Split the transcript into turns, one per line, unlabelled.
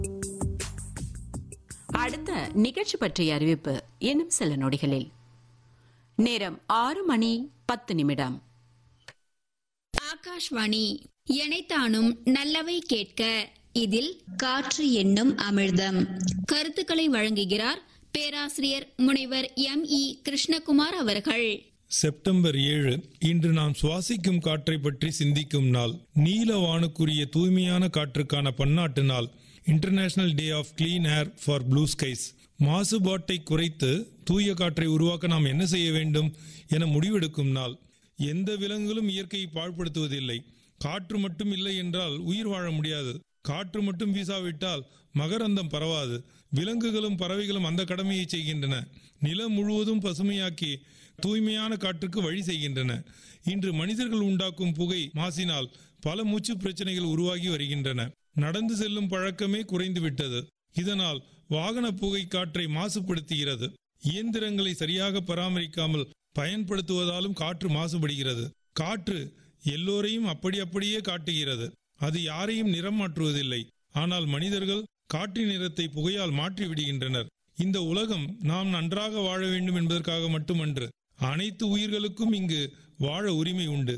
அடுத்த நிகழ்ச்சி பற்றிய அறிவிப்பு இன்னும் சில நொடிகளில் நேரம் ஆறு மணி பத்து நிமிடம்
ஆகாஷ்வாணி எனைத்தானும் நல்லவை கேட்க இதில் காற்று என்னும் அமிர்தம் கருத்துக்களை வழங்குகிறார் பேராசிரியர் முனைவர் எம் இ கிருஷ்ணகுமார் அவர்கள்
செப்டம்பர் ஏழு இன்று நாம் சுவாசிக்கும் காற்றை பற்றி சிந்திக்கும் நாள் நீல வானுக்குரிய தூய்மையான காற்றுக்கான பன்னாட்டு நாள் international day of clean air for blue skies மாசுபாட்டை குறைத்து தூய காற்றை உருவாக்க நாம் என்ன செய்ய வேண்டும் என முடிவெடுக்கும் நாள் எந்த விலங்குகளும் இயற்கையை பாழ்படுத்துவதில்லை காற்று மட்டும் இல்லை என்றால் உயிர் வாழ முடியாது காற்று மட்டும் வீசாவிட்டால் மகரந்தம் பரவாது விலங்குகளும் பறவைகளும் அந்த கடமையை செய்கின்றன நிலம் முழுவதும் பசுமையாக்கி தூய்மையான காற்றுக்கு வழி செய்கின்றன இன்று மனிதர்கள் உண்டாக்கும் புகை மாசினால் பல மூச்சு பிரச்சனைகள் உருவாகி வருகின்றன நடந்து செல்லும் பழக்கமே குறைந்து விட்டது இதனால் வாகன புகை காற்றை மாசுபடுத்துகிறது இயந்திரங்களை சரியாக பராமரிக்காமல் பயன்படுத்துவதாலும் காற்று மாசுபடுகிறது காற்று எல்லோரையும் அப்படி அப்படியே காட்டுகிறது அது யாரையும் நிறம் மாற்றுவதில்லை ஆனால் மனிதர்கள் காற்றின் நிறத்தை புகையால் மாற்றி விடுகின்றனர் இந்த உலகம் நாம் நன்றாக வாழ வேண்டும் என்பதற்காக மட்டுமன்று அனைத்து உயிர்களுக்கும் இங்கு வாழ உரிமை உண்டு